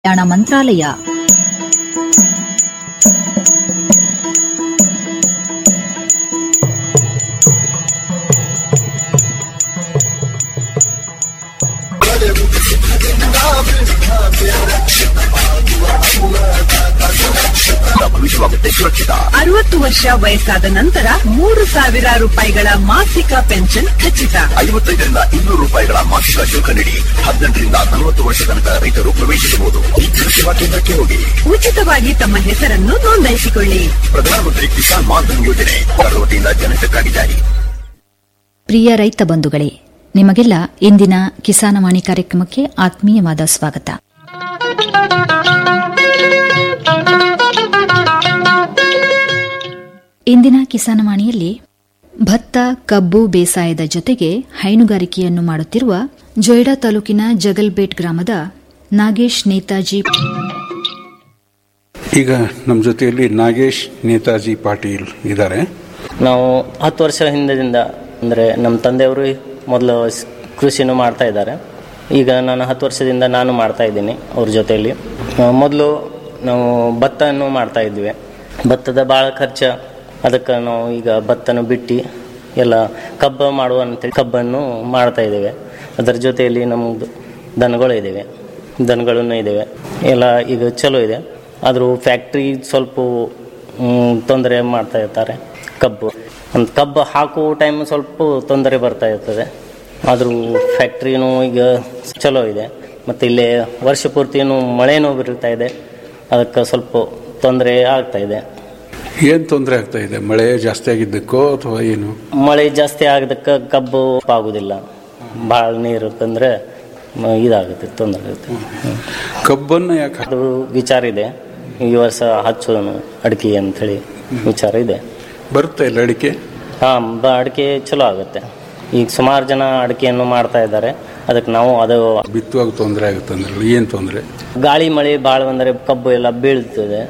ಕಲ್ಯಾಣ ಮಂತ್ರಾಲಯ ಭವಿಷ್ಯವಾಗುತ್ತೆ ಸುರಕ್ಷಿತ ಅರವತ್ತು ವರ್ಷ ವಯಸ್ಸಾದ ನಂತರ ಮೂರು ಸಾವಿರ ರೂಪಾಯಿಗಳ ಮಾಸಿಕ ಪೆನ್ಷನ್ ಖಚಿತ ಐವತ್ತೈದರಿಂದ ಇನ್ನೂರು ರೂಪಾಯಿಗಳ ಮಾಸಿಕ ಶುಲ್ಕ ನೀಡಿ ಹದಿನೆಂಟರಿಂದ ನಲವತ್ತು ವರ್ಷ ತನಕ ರೈತರು ಪ್ರವೇಶಿಸಬಹುದು ಸೇವಾ ಕೇಂದ್ರಕ್ಕೆ ಹೋಗಿ ಉಚಿತವಾಗಿ ತಮ್ಮ ಹೆಸರನ್ನು ನೋಂದಾಯಿಸಿಕೊಳ್ಳಿ ಪ್ರಧಾನಮಂತ್ರಿ ಕಿಸಾನ್ ಮಾನ್ಧನ್ ಯೋಜನೆ ವತಿಯಿಂದ ಜನಹಿತಕ್ಕಾಗಿ ಜಾರಿ ಪ್ರಿಯ ರೈತ ಬಂಧುಗಳೇ ನಿಮಗೆಲ್ಲ ಇಂದಿನ ಕಿಸಾನವಾಣಿ ಕಾರ್ಯಕ್ರಮಕ್ಕೆ ಆತ್ಮೀಯವಾದ ಸ್ವಾಗತ ಇಂದಿನ ಕಿಸಾನವಾಣಿಯಲ್ಲಿ ಭತ್ತ ಕಬ್ಬು ಬೇಸಾಯದ ಜೊತೆಗೆ ಹೈನುಗಾರಿಕೆಯನ್ನು ಮಾಡುತ್ತಿರುವ ಜೊಯ್ಡಾ ತಾಲೂಕಿನ ಜಗಲ್ಬೇಟ್ ಗ್ರಾಮದ ನಾಗೇಶ್ ನೇತಾಜಿ ಈಗ ನಮ್ಮ ಜೊತೆಯಲ್ಲಿ ನಾಗೇಶ್ ನೇತಾಜಿ ಪಾಟೀಲ್ ಇದ್ದಾರೆ ನಾವು ಹತ್ತು ವರ್ಷ ಹಿಂದದಿಂದ ಅಂದರೆ ನಮ್ಮ ತಂದೆಯವರು ಮೊದಲು ಸ್- ಕೃಷಿನೂ ಮಾಡ್ತಾ ಇದ್ದಾರೆ ಈಗ ನಾನು ಹತ್ತು ವರ್ಷದಿಂದ ನಾನು ಮಾಡ್ತಾ ಇದ್ದೀನಿ ಅವ್ರ ಜೊತೆಯಲ್ಲಿ ಮೊದಲು ನಾವು ಭತ್ತವನ್ನು ಮಾಡ್ತಾ ಇದ್ವಿ ಭತ್ತದ ಭಾಳ ಖರ್ಚು ಅದಕ್ಕೆ ನಾವು ಈಗ ಭತ್ತನ ಬಿಟ್ಟು ಎಲ್ಲ ಕಬ್ಬು ಮಾಡುವ ಅಂತೇಳಿ ಕಬ್ಬನ್ನು ಮಾಡ್ತಾ ಇದ್ದೇವೆ ಅದರ ಜೊತೆಯಲ್ಲಿ ನಮ್ಮದು ದನಗಳು ಇದ್ದಾವೆ ದನಗಳೂ ಇದ್ದಾವೆ ಎಲ್ಲ ಈಗ ಚಲೋ ಇದೆ ಆದರೂ ಫ್ಯಾಕ್ಟ್ರಿ ಸ್ವಲ್ಪ ತೊಂದರೆ ಮಾಡ್ತಾ ಇರ್ತಾರೆ ಕಬ್ಬು ಒಂದು ಕಬ್ಬು ಹಾಕುವ ಟೈಮ್ ಸ್ವಲ್ಪ ತೊಂದರೆ ಬರ್ತಾ ಇರ್ತದೆ ಆದರೂ ಫ್ಯಾಕ್ಟ್ರಿನೂ ಈಗ ಚಲೋ ಇದೆ ಮತ್ತು ಇಲ್ಲಿ ವರ್ಷ ಪೂರ್ತಿನೂ ಮಳೆನೂ ಬೀರ್ತಾ ಇದೆ ಅದಕ್ಕೆ ಸ್ವಲ್ಪ ತೊಂದರೆ ಆಗ್ತಾ ಇದೆ ಏನು ತೊಂದರೆ ಆಗ್ತಾ ಇದೆ ಮಳೆ ಜಾಸ್ತಿ ಆಗಿದ್ದಕ್ಕೋ ಅಥವಾ ಏನು ಮಳೆ ಜಾಸ್ತಿ ಆಗದಕ್ಕೆ ಕಬ್ಬು ಆಗುದಿಲ್ಲ ಭಾಳ ನೀರು ತಂದರೆ ಇದಾಗುತ್ತೆ ತೊಂದರೆ ಆಗುತ್ತೆ ಕಬ್ಬನ್ನು ಯಾಕೆ ಅದು ವಿಚಾರ ಇದೆ ಈ ವರ್ಷ ಹಚ್ಚೋನು ಅಡಿಕೆ ಅಂಥೇಳಿ ವಿಚಾರ ಇದೆ ಬರುತ್ತೆ ಇಲ್ಲ ಅಡಿಕೆ ಹಾಂ ಬ ಅಡಿಕೆ ಚಲೋ ಆಗುತ್ತೆ ಈಗ ಸುಮಾರು ಜನ ಅಡಿಕೆಯನ್ನು ಮಾಡ್ತಾ ಇದ್ದಾರೆ ಅದಕ್ಕೆ ನಾವು ಅದು ಬಿತ್ತುವಾಗ ತೊಂದರೆ ಆಗುತ್ತೆ ಅಂದ್ರಲ್ಲ ಏನು ತೊಂದರೆ ಗಾಳಿ ಮಳೆ ಭಾಳ ಬಂದರೆ ಕಬ್ಬು ಎಲ್ಲ ಬೀಳ್ತದೆ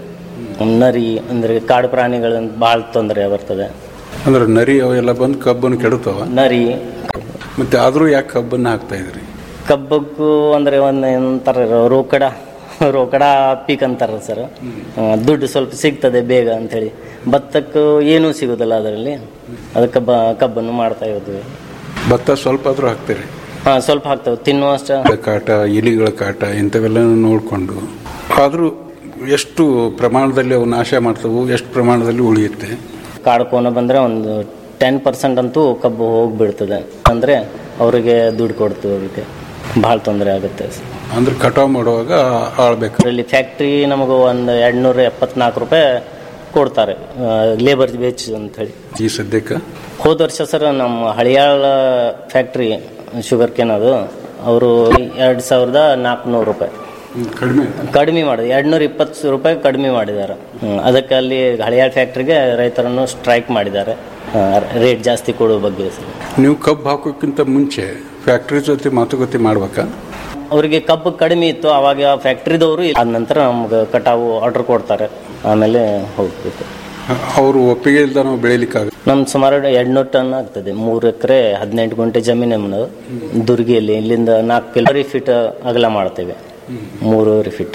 ನರಿ ಅಂದರೆ ಕಾಡು ಪ್ರಾಣಿಗಳ ಭಾಳ ತೊಂದರೆ ಬರ್ತದೆ ಅಂದ್ರೆ ನರಿ ಅವೆಲ್ಲ ಬಂದು ಕಬ್ಬನ್ನು ಕೆಡುತ್ತವ ನರಿ ಮತ್ತೆ ಆದರೂ ಯಾಕೆ ಕಬ್ಬನ್ನು ಹಾಕ್ತಾ ಇದ್ರಿ ಕಬ್ಬಕ್ಕೂ ಅಂದರೆ ಒಂದು ಏನಂತಾರೆ ರೋಕಡ ರೋಕಡ ಪೀಕ್ ಅಂತಾರೆ ಸರ್ ದುಡ್ಡು ಸ್ವಲ್ಪ ಸಿಗ್ತದೆ ಬೇಗ ಅಂಥೇಳಿ ಭತ್ತಕ್ಕೂ ಏನೂ ಸಿಗೋದಿಲ್ಲ ಅದರಲ್ಲಿ ಅದಕ್ಕೆ ಬ ಕಬ್ಬನ್ನು ಮಾಡ್ತಾ ಇದ್ವಿ ಭತ್ತ ಸ್ವಲ್ಪ ಆದರೂ ಹಾಕ್ತೀರಿ ಹಾಂ ಸ್ವಲ್ಪ ಹಾಕ್ತೇವೆ ತಿನ್ನುವಷ್ಟು ಕಾಟ ಇಲಿಗಳ ಕಾಟ ಇಂಥವೆಲ್ಲ ನೋಡಿಕೊಂಡು ಆದರೂ ಎಷ್ಟು ಪ್ರಮಾಣದಲ್ಲಿ ಅವು ನಾಶ ಮಾಡ್ತವು ಎಷ್ಟು ಪ್ರಮಾಣದಲ್ಲಿ ಉಳಿಯುತ್ತೆ ಕಾಡ್ಕೋನ ಬಂದರೆ ಒಂದು ಟೆನ್ ಪರ್ಸೆಂಟ್ ಅಂತೂ ಕಬ್ಬು ಹೋಗಿಬಿಡ್ತದೆ ಅಂದರೆ ಅವರಿಗೆ ದುಡ್ಡು ಕೊಡ್ತೀವಿ ಅದಕ್ಕೆ ಭಾಳ ತೊಂದರೆ ಆಗುತ್ತೆ ಅಂದ್ರೆ ಕಟಾವು ಮಾಡುವಾಗ ಆಳ್ಬೇಕು ಅದರಲ್ಲಿ ಫ್ಯಾಕ್ಟ್ರಿ ನಮಗೆ ಒಂದು ಎರಡುನೂರ ಎಪ್ಪತ್ನಾಲ್ಕು ರೂಪಾಯಿ ಕೊಡ್ತಾರೆ ಲೇಬರ್ ವೇಜ್ ಅಂಥೇಳಿ ಈ ಸದ್ಯಕ್ಕೆ ಹೋದ ವರ್ಷ ಸರ್ ನಮ್ಮ ಹಳಿಯಾಳ ಫ್ಯಾಕ್ಟ್ರಿ ಶುಗರ್ ಕೇನ್ ಅದು ಅವರು ಎರಡು ಸಾವಿರದ ನಾಲ್ಕುನೂರು ರೂಪಾಯಿ ಕಡಿಮೆ ಕಡಿಮೆ ಮಾಡಿದೆ ಎರಡುನೂರ ಇಪ್ಪತ್ತು ರೂಪಾಯಿ ಕಡಿಮೆ ಮಾಡಿದ್ದಾರೆ ಹ್ಮ್. ಅದಕ್ಕೆ ಅಲ್ಲಿ ಹಳಿಯಾಳ ಫ್ಯಾಕ್ಟ್ರಿಗೆ ರೈತರನ್ನು ಸ್ಟ್ರೈಕ್ ಮಾಡಿದ್ದಾರೆ ರೇಟ್ ಜಾಸ್ತಿ ಕೊಡುವ ಬಗ್ಗೆ ಸರ್ ನೀವು ಕಬ್ಬು ಹಾಕೋಕ್ಕಿಂತ ಮುಂಚೆ ಫ್ಯಾಕ್ಟ್ರಿ ಜೊತೆ ಮಾತುಕತೆ ಮಾಡ್ಬೇಕಾ ಅವರಿಗೆ ಕಬ್ಬು ಕಡಿಮೆ ಇತ್ತು ಅವಾಗ ಫ್ಯಾಕ್ಟ್ರಿದವರು ಆದ ನಂತರ ನಮ್ಗೆ ಕಟಾವು ಆರ್ಡರ್ ಕೊಡ್ತಾರೆ ಆಮೇಲೆ ಹೋಗ್ಬೇಕು ಅವರು ಒಪ್ಪಿಗೆ ಇಲ್ದ ನಾವು ಬೆಳಿಲಿಕ್ಕಾಗ ನಮ್ಮ ಸುಮಾರು ಎರಡ್ನೂರು ಟನ್ ಆಗ್ತದೆ ಮೂರು ಎಕರೆ ಹದಿನೆಂಟು ಗುಂಟೆ ಜಮೀನು ನಮ್ಮದು ದುರ್ಗಿಯಲ್ಲಿ ಇಲ್ಲಿಂದ ನಾಲ್ಕು ಕಿಲೋರಿ ಫೀಟ್ ಅಗಲ ಮಾಡ್ತೇವೆ ಮೂರುವರೆ ಫೀಟ್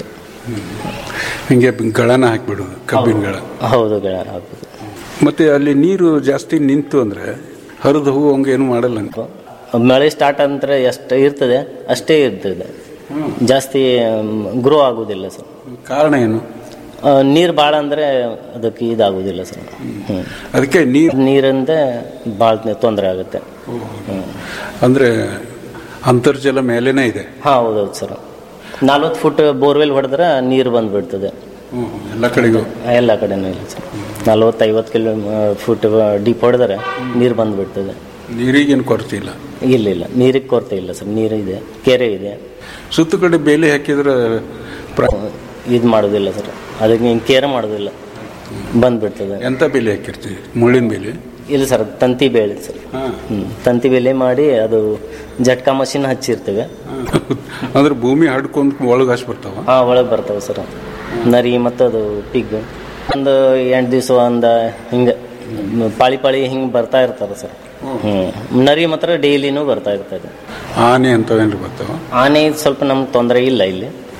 ಹಿಂಗೆ ಗಳನ ಹಾಕ್ಬಿಡೋದು ಕಬ್ಬಿನ ಗಳ ಹೌದು ಗಳ ಹಾಕೋದು ಮತ್ತೆ ಅಲ್ಲಿ ನೀರು ಜಾಸ್ತಿ ನಿಂತು ಅಂದ್ರೆ ಹರಿದು ಹೋಗೋ ಹಂಗೆ ಏನು ಮಾಡಲ್ಲ ನೀವು. ಮಳೆ ಸ್ಟಾರ್ಟ್ ಅಂದ್ರೆ ಎಷ್ಟು ಇರ್ತದೆ ಅಷ್ಟೇ ಇರ್ತದೆ ಜಾಸ್ತಿ ಗ್ರೋ ಆಗುದಿಲ್ಲ ಸರ್ ಕಾರಣ ಏನು ನೀರು ಭಾಳ ಅಂದರೆ ಅದಕ್ಕೆ ಇದಾಗುದಿಲ್ಲ ಸರ್ ಹ್ಞೂ ಅದಕ್ಕೆ ನೀರು ನೀರಿಂದ ಭಾಳ ತೊಂದರೆ ಆಗುತ್ತೆ ಹ್ಞೂ ಅಂದ್ರೆ ಅಂತರ್ಜಲ ಮೇಲೇನೆ ಇದೆ ಹಾಂ ಹೌದೌದು ಸರ್ ನಲ್ವತ್ತು ಫುಟ್ ಬೋರ್ವೆಲ್ ಹೊಡೆದ್ರೆ ನೀರು ಬಂದುಬಿಡ್ತದೆ ಎಲ್ಲ ಕಡೆಗೂ ಎಲ್ಲ ಕಡೆನೂ ಇಲ್ಲ ಸರ್ ನಲ್ವತ್ತು ಐವತ್ತು ಕಿಲೋ ಫುಟ್ ಡೀಪ್ ಹೊಡೆದ್ರೆ ನೀರು ಬಂದುಬಿಡ್ತದೆ ನೀರಿಗೇನು ಕೊರತೆ ಇಲ್ಲ ಇಲ್ಲ ಇಲ್ಲ ನೀರಿಗೆ ಕೊರತೆ ಇಲ್ಲ ಸರ್ ನೀರು ಇದೆ ಕೆರೆ ಇದೆ ಸುತ್ತ ಕಡೆ ಬೇಲಿ ಹಾಕಿದ್ರೆ ಪ್ರ- ಇದು ಮಾಡೋದಿಲ್ಲ ಸರ್ ಅದಕ್ಕೆ ಹಿಂಗೆ ಕೇರ್ ಮಾಡೋದಿಲ್ಲ ಬಂದುಬಿಡ್ತದೆ ಎಂತ ಬೇಲಿ ಹಾಕಿರ್ತೀವಿ ಮುಳ್ಳಿನ ಬೇಲಿ ಇಲ್ಲ ಸರ್ ತಂತಿ ಬೇಳೆ ಸರ್ ಹಾ. ಹ್ಞೂ ತಂತಿ ಬೇಲೆ ಮಾಡಿ ಅದು ಜಟ್ಕಾ ಮಷಿನ್ ಹಚ್ಚಿರ್ತೇವೆ ಅಂದ್ರೆ ಭೂಮಿ ಹಡ್ಕೊಂಡು ಒಳಗೆ ಹಸಿ ಬರ್ತಾವ ಹಾಂ ಒಳಗೆ ಬರ್ತವೆ ಸರ್ ನರಿ ಮತ್ತು ಅದು ಪಿಗ್ ಒಂದು ಎಂಟು ದಿವಸ ಒಂದು ಹಿಂಗೆ ಪಾಳಿ ಪಾಳಿ ಹಿಂಗೆ ಬರ್ತಾ ಇರ್ತಾರೆ ಸರ್ ಹ್ಞೂ ನರಿ ಮಾತ್ರ ಡೈಲಿನೂ ಬರ್ತಾ ಇರ್ತದೆ ಆನೆ ಅಂತವೇನ್ರಿ ಬರ್ತಾವ ಆನೆ ಸ್ವಲ್ಪ ನಮ್ಗೆ ತೊಂದರೆ ಇಲ್ಲ ಇಲ್ಲಿ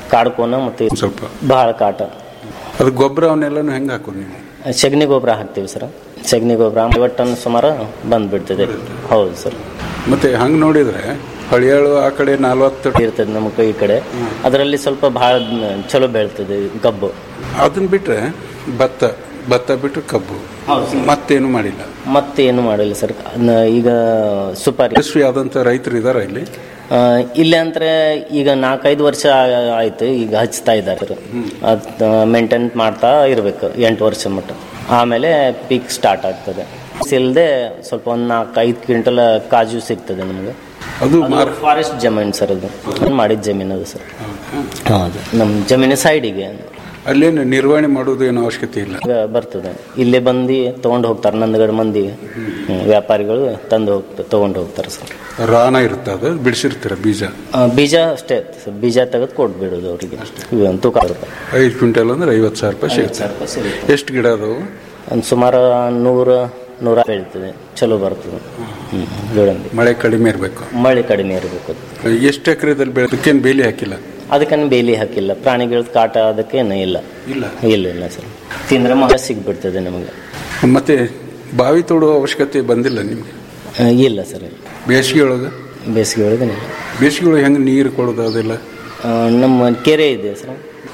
ಕಾಡ್ಕೋನ ಮತ್ತು ಒಂದ್ ಸ್ವಲ್ಪ ಬಹಳ ಕಾಟ ಅದು ಗೊಬ್ಬರ ಅವನ್ನೆಲ್ಲನೂ ಹೆಂಗೆ ಹಾಕೋದು ನೀವು ಸಗಣಿ ಗೊಬ್ಬರ ಹಾಕ್ತೀವಿ ಸರ್ ಸಗಣಿ ಗೊಬ್ಬರ ಐವತ್ತು ಟನ್ ಸುಮಾರು ಬಂದ್ಬಿಡ್ತದೆ ಹೌದು ಸರ್ ಮತ್ತೆ ಹಂಗೆ ನೋಡಿದ್ರೆ ಹಳಿಯಾಳು ಆ ಕಡೆ ನಲ್ವತ್ತು ಇರ್ತದೆ ನಮ್ಮ ಈ ಕಡೆ ಅದರಲ್ಲಿ ಸ್ವಲ್ಪ ಬಹಳ ಚಲೋ ಬೆಳ್ತದೆ ಕಬ್ಬು ಅದನ್ನ ಬಿಟ್ರೆ ಭತ್ತ ಭತ್ತ ಬಿಟ್ಟು ಕಬ್ಬು ಮತ್ತೇನು ಮಾಡಿಲ್ಲ ಮತ್ತೇನು ಮಾಡಿಲ್ಲ ಸರ್ ಅದ್ನ ಈಗ ಸುಪಾರಿ ಯಶಸ್ವಿ ಆದಂತ ರೈತರು ಇದಾರ ಇಲ್ಲಿ ಆ, ಇಲ್ಲೇ ಅಂದ್ರೆ ಈಗ ನಾಲ್ಕೈದು ವರ್ಷ ಆ- ಆಯ್ತು ಈಗ ಹಚ್ತಾ ಇದ್ದಾರೆ ಅದ್ ಮೇಂಟೈನ್ ಮಾಡ್ತಾ ಇರಬೇಕು ಎಂಟು ವರ್ಷ ಮಟ್ಟ ಆಮೇಲೆ ಪೀಕ್ ಸ್ಟಾರ್ಟ್ ಆಗ್ತದೆ ಇಲ್ಲದೆ ಸ್ವಲ್ಪ ಒಂದು ನಾಲ್ಕು ಐದು ಕ್ವಿಂಟಲ್ ಕಾಜು ಸಿಗ್ತದೆ ನಮಗೆ ಅದು ಮಾರ ಫಾರೆಸ್ಟ್ ಜಮೀನು ಸರ್ ಅದು ಅದು ಮಾಡಿದ ಜಮೀನು ಅದು ಸರ್ ಹೌದು ನಮ್ಮ ಜಮೀನು ಸೈಡಿಗೆ ಅಲ್ಲೇನು ನಿರ್ವಹಣೆ ಮಾಡೋದು ಏನು ಅವಶ್ಯಕತೆ ಇಲ್ಲ ಈಗ ಬರ್ತದೆ ಇಲ್ಲೇ ಬಂದು ತೊಗೊಂಡು ಹೋಗ್ತಾರೆ ನಂದಗಡ ಮಂದಿ ಹ್ಮ್, ವ್ಯಾಪಾರಿಗಳು ತಂದು ಹೋಗ್ತಾರೆ ತೊಗೊಂಡು ಹೋಗ್ತಾರೆ ಸರ್ ರಾನ ಇರುತ್ತೆ ಅದು ಬಿಡಿಸಿರ್ತೀರ ಬೀಜ ಆ, ಬೀಜ ಅಷ್ಟೇ ಸರ್ ಬೀಜ ತೆಗೆದು ಕೊಟ್ಬಿಡೋದು ಅವರಿಗೆ ತೂಕ ರೂಪಾಯಿ ಐದು ಕ್ವಿಂಟಲ್ ಅಂದ್ರೆ ಐವತ್ತು ಸಾವಿರ ರೂಪಾಯಿ ಸಿಗುತ್ತೆ ಎಷ್ಟು ಗಿಡ ಅದಾವು ಒಂದು ಸುಮಾರು ನೂರ ನೂರ ಬೆಳೀತದೆ ಚಲೋ ಬರ್ತದೆ ಹ್ಮ್, ಗೋಡಂಬಿ ಮಳೆ ಕಡಿಮೆ ಇರಬೇಕು ಮಳೆ ಕಡಿಮೆ ಇರಬೇಕು ಎಷ್ಟು ಎಕರೆದಲ್ಲಿ ಬೆಳೆದಕ್ಕೇನು ಬೇಲಿ ಹಾಕಿಲ್ಲ ಅದಕ್ಕೇನು ಬೇಲಿ ಹಾಕಿಲ್ಲ ಪ್ರಾಣಿಗಳ ಕಾಟ ಅದಕ್ಕೇನು ಇಲ್ಲ ಇಲ್ಲ ಇಲ್ಲ ಇಲ್ಲ ಸರ್ ತಿಂದ್ರೆ ಮಗ ಸಿಗ್ಬಿಡ್ತದೆ ನಮಗೆ ಮತ್ತೆ ಬಾವಿ ತೋಡುವ ಅವಶ್ಯಕತೆ ಬಂದಿಲ್ಲ ನಿಮಗೆ ಆ, ಇಲ್ಲ ಸರ್ ಇಲ್ಲ ಬೇಸಿಗೆ ಒಳಗೆ ಬೇಸಿಗೆ ಒಳಗೇನಿಲ್ಲ ಬೇಸಿಗೆ ಒಳಗೆ ಹೆಂಗೆ ನೀರು ಕೊಡೋದು ಅದೆಲ್ಲ ಆ, ನಮ್ಮ ಕೆರೆ ಇದೆ ಸರ್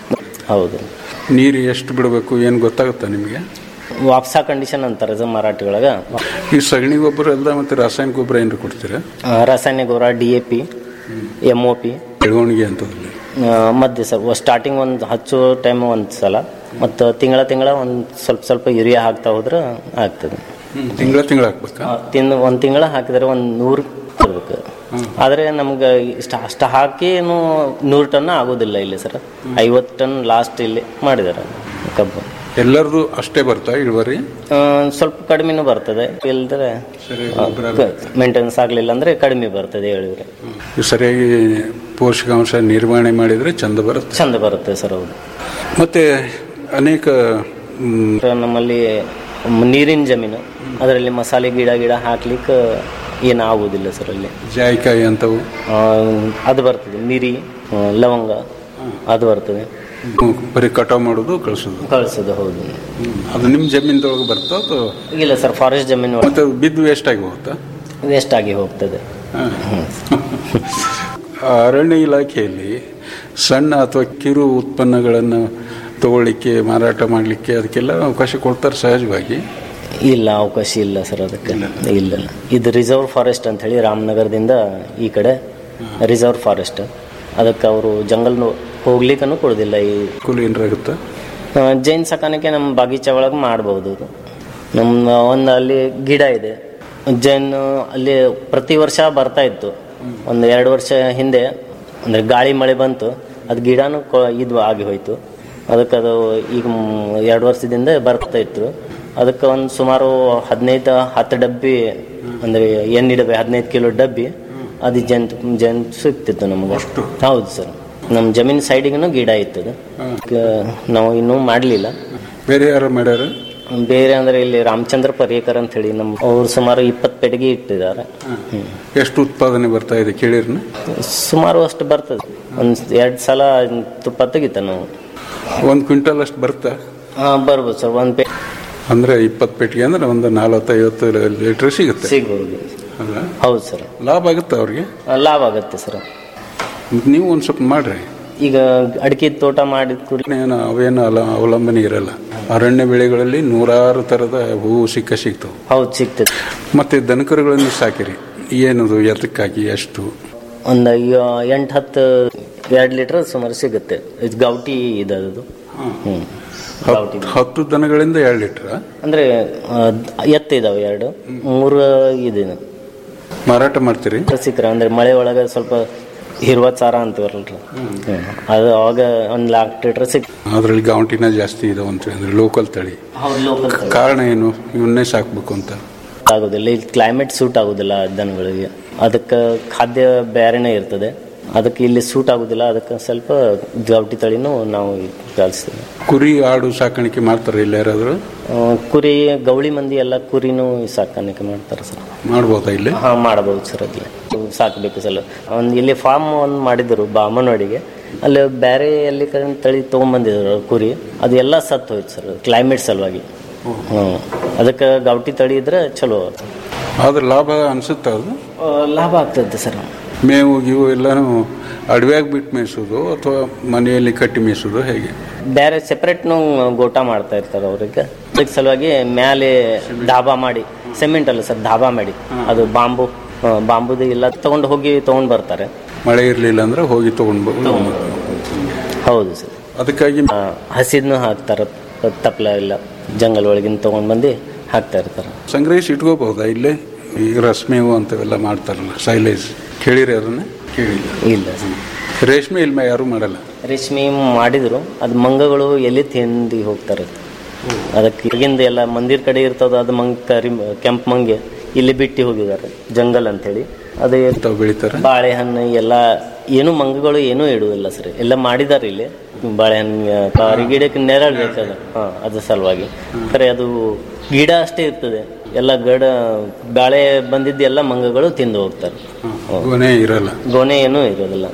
ಹೌದು ನೀರು ಎಷ್ಟು ಬಿಡಬೇಕು ಏನು ಗೊತ್ತಾಗುತ್ತಾ ನಿಮಗೆ ವಾಪ್ಸಾ ಕಂಡೀಷನ್ ಅಂತಾರೆ ಸರ್ ಮರಾಠಿ ಒಳಗೆ ಈ ಸಗಣಿ ಗೊಬ್ಬರ ಅಲ್ಲ ಮತ್ತೆ ರಾಸಾಯನಿಕ ಗೊಬ್ಬರ ಏನಾರು ಕೊಡ್ತೀರಾ ಆ, ರಾಸಾಯನಿಕ ಗೊಬ್ಬರ D A P M O P ಬೆಳವಣಿಗೆ ಅಂತದಲ್ಲಿ ಮಧ್ಯೆ ಸರ್ ಸ್ಟಾರ್ಟಿಂಗ್ ಒಂದು ಹಚ್ಚೋ ಟೈಮ್ ಒಂದು ಸಲ ಮತ್ತು ತಿಂಗಳ ತಿಂಗಳ ಒಂದು ಸ್ವಲ್ಪ ಸ್ವಲ್ಪ ಯೂರಿಯಾ ಹಾಕ್ತಾ ಹೋದ್ರೆ ಆಗ್ತದೆ ತಿಂಗಳ ತಿಂಗಳ ಹಾಕ್ಬೇಕಾ ತಿಂದು ಒಂದು ತಿಂಗಳ ಹಾಕಿದ್ರೆ ಒಂದು ನೂರು ಕೊಡ್ಬೇಕು ಆದರೆ ನಮ್ಗೆ ಇಷ್ಟ ಅಷ್ಟು ಹಾಕಿನೂ ನೂರು ಟನ್ ಆಗೋದಿಲ್ಲ ಇಲ್ಲಿ ಸರ್ ಐವತ್ತು ಟನ್ ಲಾಸ್ಟ್ ಇಲ್ಲಿ ಮಾಡಿದ್ದಾರೆ ಕಬ್ಬು ಎಲ್ಲರದು ಅಷ್ಟೇ ಬರ್ತಾ ಇಳುವರಿ ಆ, ಸ್ವಲ್ಪ ಕಡಿಮೆನೂ ಬರ್ತದೆ ಇಲ್ದ್ರೆ ಸರಿ ಗೊಬ್ಬರ ಮೇಂಟೆನೆನ್ಸ್ ಆಗಲಿಲ್ಲ ಅಂದರೆ ಕಡಿಮೆ ಬರ್ತದೆ ಹೇಳಿದ್ರೆ ಸರಿಯಾಗಿ ಪೋಷಕಾಂಶ ನಿರ್ವಹಣೆ ಮಾಡಿದ್ರೆ ಚಂದ ಬರುತ್ತೆ ಚಂದ ಬರುತ್ತೆ ಸರ್ ಹೌದು ಮತ್ತೆ ಅನೇಕ ಮ್, ನಮ್ಮಲ್ಲಿ ನೀರಿನ ಜಮೀನು ಅದರಲ್ಲಿ ಮಸಾಲೆ ಗಿಡ ಗಿಡ ಹಾಕ್ಲಿಕ್ಕೆ ಏನು ಆಗುವುದಿಲ್ಲ ಸರ್ ಅಲ್ಲಿ ಜಾಯಿಕಾಯಿ ಅಂತವು ಆ, ಅದು ಬರ್ತದೆ ಮಿರಿ ಆ, ಲವಂಗ ಅದು ಬರ್ತದೆ ಹ್ಮ್, ಬರೀ ಕಟಾವ್ ಮಾಡೋದು ಕಳಿಸೋದು ಕಳಿಸೋದು ಹೌದು ಅದು ನಿಮ್ಮ ಜಮೀನ್ದೊಳಗೆ ಬರ್ತಾ ಅಥವಾ ಇಲ್ಲ ಸರ್ ಫಾರೆಸ್ಟ್ ಜಮೀನು ಮತ್ತೆ ಅದು ಬಿದ್ದು ವೇಸ್ಟ್ ಆಗಿ ಹೋಗುತ್ತಾ ವೇಸ್ಟ್ ಆಗಿ ಹೋಗ್ತದೆ ಆ ಅರಣ್ಯ ಇಲಾಖೆಯಲ್ಲಿ ಸಣ್ಣ ಅಥವಾ ಕಿರು ಉತ್ಪನ್ನಗಳನ್ನು ತಗೊಳ್ಳಿಕ್ಕೆ ಮಾರಾಟ ಮಾಡಲಿಕ್ಕೆ ಅದಕ್ಕೆಲ್ಲ ಅವಕಾಶ ಕೊಡ್ತಾರೆ ಸಹಜವಾಗಿ ಇಲ್ಲ ಅವಕಾಶ ಇಲ್ಲ ಸರ್ ಅದಕ್ಕೆ ಇಲ್ಲ ಇದು ರಿಸರ್ವ್ ಫಾರೆಸ್ಟ್ ಅಂತ ಹೇಳಿ ರಾಮನಗರದಿಂದ ಈ ಕಡೆ ರಿಸರ್ವ್ ಫಾರೆಸ್ಟ್ ಅದಕ್ಕೆ ಅವರು ಜಂಗಲ್ ಹೋಗ್ಲಿಕ್ಕೂ ಕೊಡೋದಿಲ್ಲ ಈ ಕೂಲಿ ಏನಾಗುತ್ತೆ ಆ, ಜೈನ್ ಸಾಕಾಣಿಕೆ ನಮ್ಮ ಬಾಗೀಚಾ ಒಳಗೆ ಮಾಡ್ಬೋದು ಅದು. ನಮ್ಮ ಒಂದು ಅಲ್ಲಿ ಗಿಡ ಇದೆ ಜೈನ್ ಅಲ್ಲಿ ಪ್ರತಿ ವರ್ಷ ಬರ್ತಾ ಇತ್ತು ಒಂದು ಎರಡು ವರ್ಷ ಹಿಂದೆ ಅಂದರೆ ಗಾಳಿ ಮಳೆ ಬಂತು ಅದು ಗಿಡನೂ ಕೊ- ಇದು ಆಗಿ ಹೋಯ್ತು ಅದಕ್ಕೆ ಅದು ಈಗ ಮ್- ಎರಡು ವರ್ಷದಿಂದ ಬರ್ತಾ ಇತ್ತು ಅದಕ್ಕೆ ಒಂದು ಸುಮಾರು ಹದಿನೈದು ಹತ್ತು ಡಬ್ಬಿ ಅಂದರೆ ಎಣ್ಣೆ ಡಬ್ಬಿ ಹದಿನೈದು ಕಿಲೋ ಡಬ್ಬಿ ಅದು ಜಂತು ಜಂತು ಸಿಗ್ತಿತ್ತು ನಮಗೆ ಹೌದು ಸರ್ ನಮ್ಮ ಜಮೀನ್ ಸೈಡಿಗೂ ಗಿಡ ಇತ್ತು ಅದು. ಕ- ನಾವು ಇನ್ನೂ ಮಾಡಲಿಲ್ಲ ಬೇರೆ ಯಾರು ಮಾಡ್ಯಾರ ಬೇರೆ ಅಂದ್ರೆ ಇಲ್ಲಿ ರಾಮಚಂದ್ರ ಪರ್ಯೇಕರ್ ಅಂತ ಹೇಳಿ ನಮ್ಮ ಅವ್ರು ಸುಮಾರು ಇಪ್ಪತ್ತು ಪೆಟ್ಟಿಗೆ ಇಟ್ಟಿದ್ದಾರೆ ಹ್ಮ್. ಎಷ್ಟು ಉತ್ಪಾದನೆ ಬರ್ತಾ ಇದೆ ಕೇಳಿರ್ನ ಸುಮಾರು ಅಷ್ಟು ಬರ್ತದೆ ಒಂದು ಎರಡು ಸಲ ತುಪ್ಪ ತೆಗಿತ ನಾವು ಒಂದು ಕ್ವಿಂಟಲ್ ಅಷ್ಟು ಬರ್ತಾ ಹಾಂ ಬರ್ಬೋದು ಸರ್ ಒಂದು ಪೆ ಅಂದ್ರೆ ಇಪ್ಪತ್ತು ಪೆಟ್ಟಿಗೆ ಅಂದ್ರೆ ಒಂದು ನಲವತ್ತೈವತ್ತು ಲೀಟರ್ ಸಿಗುತ್ತೆ ಸಿಗ್ಬೋದು ಅಲ್ಲ ಹೌದು ಸರ್ ಲಾಭ ಆಗುತ್ತೆ ಅವ್ರಿಗೆ ಲಾಭ ಆಗುತ್ತೆ ಸರ್ ಮತ್ತ್ ನೀವು ಒಂದು ಸ್ವಲ್ಪ ಮಾಡ್ರಿ ಈಗ ಅಡಿಕೆ ತೋಟ ಮಾಡಿದ ಕೂಡಲೇ ಏನು ಅವೇನು ಅಲ ಅವಲಂಬನೆ ಇರಲ್ಲ ಅರಣ್ಯ ಬೆಳೆಗಳಲ್ಲಿ ನೂರಾರು ಥರದ ಹೂವು ಸಿಕ್ಕ ಸಿಗ್ತವೆ ಹೌದು ಸಿಗ್ತದೆ ಮತ್ತೆ ದನಕರುಗಳನ್ನು ಸಾಕಿರಿ ಏನದು ಎದಕ್ಕಾಗಿ ಎಷ್ಟು ಒಂದು ಎಂಟು ಹತ್ತು ಎರಡು ಲೀಟ್ರ್ ಸುಮಾರು ಸಿಗುತ್ತೆ ಇದು ಗೌಟಿ ಇದೆ ಅದು ಹ್ಞೂ ಗೌಟಿ ಹತ್ತು ಹತ್ತು ದನಗಳಿಂದ ಎರಡು ಲೀಟ್ರ ಅಂದರೆ ಎತ್ತ ಇದಾವೆ ಎರಡು ಮೂರು ಇದೆ ಮಾರಾಟ ಮಾಡ್ತೀರಿ ಸಿಕ್ಕರೆ ಅಂದರೆ ಮಳೆ ಒಳಗೆ ಸ್ವಲ್ಪ ಹಿರುವ ಚಾರ ಅಂತೀವರಲ್ರಿ ಹ್ಮ್. ಅದು ಅವಾಗ ಒಂದು ಲಾಕ್ ಲೀಟ್ರ್ ಸಿಕ್ ಅದರಲ್ಲಿ ಗಾಂಟಿನ ಜಾಸ್ತಿ ಇದಾವೆ ಅಂತ ಅಂದ್ರೆ ಲೋಕಲ್ ತಳಿ ಹೌದು ಲೋಕಲ್ ಕಾರಣ ಏನು ಇವನ್ನೇ ಸಾಕ್ಬೇಕು ಅಂತ ಆಗೋದಿಲ್ಲ ಇಲ್ಲಿ ಕ್ಲೈಮೇಟ್ ಸೂಟ್ ಆಗೋದಿಲ್ಲ ದನಗಳಿಗೆ ಅದಕ್ಕೆ ಖಾದ್ಯ ಬೇರೆನೇ ಇರ್ತದೆ ಅದಕ್ಕೆ ಇಲ್ಲಿ ಸೂಟ್ ಆಗೋದಿಲ್ಲ ಅದಕ್ಕೆ ಸ್ವಲ್ಪ ಗೌಟಿ ತಳಿನೂ ನಾವು ಕಳಿಸ್ತೀವಿ ಕುರಿ ಆಡು ಸಾಕಾಣಿಕೆ ಮಾಡ್ತಾರೆ ಇಲ್ಲ ಯಾರಾದರೂ ಆ, ಕುರಿ ಗೌಳಿ ಮಂದಿ ಎಲ್ಲ ಕುರಿನೂ ಸಾಕಾಣಿಕೆ ಮಾಡ್ತಾರೆ ಸರ್ ಮಾಡ್ಬೋದಾ ಇಲ್ಲಿ ಹಾಂ ಮಾಡಬಹುದು ಸರ್ ಅಲ್ಲಿ ಸಾಕಬೇಕು ಸರ್ ಒಂದು ಇಲ್ಲಿ ಫಾರ್ಮ್ ಒಂದು ಮಾಡಿದ್ರು ಬಾಮನವಾಡಿಗೆ ಅಲ್ಲಿ ಬೇರೆ ಎಲ್ಲಿ ಕಡೆ ತಳಿ ತೊಗೊಂಬಂದಿದ್ರು ಕುರಿ ಅದು ಎಲ್ಲ ಸತ್ತು ಹೋಯ್ತು ಸರ್ ಕ್ಲೈಮೇಟ್ ಸಲುವಾಗಿ ಹ್ಞೂ ಅದಕ್ಕೆ ಗೌಟಿ ತಳಿ ಇದ್ರೆ ಚಲೋ ಆದ್ರೆ ಲಾಭ ಅನ್ಸುತ್ತೆ ಅದು ಆ, ಲಾಭ ಆಗ್ತದೆ ಸರ್ ಮೇವು ಗಿವು ಎಲ್ಲಾನು ಅಡವ್ಯಾಗ ಬಿಟ್ಟು ಮೇಯಿಸೋದು ಅಥವಾ ಮನೆಯಲ್ಲಿ ಕಟ್ಟಿ ಮೇಯಿಸೋದು ಹೇಗೆ ಬೇರೆ ಸೆಪ್ರೇಟ್ನು ಗೋಟ ಮಾಡ್ತಾ ಇರ್ತಾರೆ ಅವ್ರಿಗೆ ಅದಕ್ಕೆ ಸಲುವಾಗಿ ಮೇಲೆ ಧಾಬಾ ಮಾಡಿ ಸಿಮೆಂಟ್ ಅಲ್ಲ ಸರ್ ಧಾಬಾ ಮಾಡಿ ಅದು ಬಾಂಬು ಆ, ಬಾಂಬುದು ಎಲ್ಲ ತಗೊಂಡು ಹೋಗಿ ತಗೊಂಡು ಬರ್ತಾರೆ ಮಳೆ ಇರಲಿಲ್ಲ ಅಂದ್ರೆ ಹೋಗಿ ತಗೊಂಡ್ಬೋದು ಹೌದು ಸರ್ ಅದಕ್ಕಾಗಿ ಆ, ಹಸಿದ್ನು ಹಾಕ್ತಾರೆ ತಪ್ಪಲ ಎಲ್ಲ ಜಂಗಲ್ ಒಳಗಿಂದ ತಗೊಂಡು ಬಂದು ಹಾಕ್ತಾ ಇರ್ತಾರೆ ಸಂಗ್ರಹಿಸಿ ಇಟ್ಕೋಬಹುದಾ ಇಲ್ಲೇ ಈಗ ರಸ್ಮೇವು ಅಂತವೆಲ್ಲ ಮಾಡ್ತಾರಲ್ಲ ಸೈಲೇಜ್ ಕೇಳಿರಿ ಅದನ್ನ ಕೇಳಿಲ್ಲ ಇಲ್ಲ ಸರ್ ರೇಷ್ಮೆ ಇಲ್ಮ ಯಾರು ಮಾಡಲ್ಲ ರೇಷ್ಮೆ ಮಾಡಿದ್ರು ಅದು ಮಂಗಗಳು ಎಲ್ಲಿ ತಿಂದು ಹೋಗ್ತಾರೆ ಅದಕ್ಕೆ ಈಗಿಂದ ಎಲ್ಲ ಮಂದಿರ ಕಡೆ ಇರ್ತದ ಅದು ಮಂಗ ಕರಿ ಕೆಂಪು ಮಂಗೆ ಇಲ್ಲಿ ಬಿಟ್ಟು ಹೋಗಿದ್ದಾರೆ ಜಂಗಲ್ ಅಂತೇಳಿ ಅದೇ ತಾವು ಬೆಳಿತಾರೆ ಬಾಳೆಹಣ್ಣು ಎಲ್ಲ ಏನು ಮಂಗಗಳು ಏನೂ ಇಡುವುದಿಲ್ಲ ಸರ್ ಎಲ್ಲ ಮಾಡಿದ್ದಾರೆ ಇಲ್ಲಿ ಬಾಳೆಹಣ್ಣು ಕಾರಿ ಗಿಡಕ್ಕೆ ನೆರಳು ಬೇಕದು ಹಾಂ ಅದ್ರ ಸಲುವಾಗಿ ಖರೆ ಅದು ಗಿಡ ಅಷ್ಟೇ ಇರ್ತದೆ ಎಲ್ಲ ಗಡ ಬಾಳೆ ಬಂದಿದ್ದು ಎಲ್ಲ ಮಂಗಗಳು ತಿಂದು ಹೋಗ್ತಾರೆ ಗೊನೆ ಇರಲ್ಲ ಗೊನೆ ಏನೂ ಇರೋದಿಲ್ಲ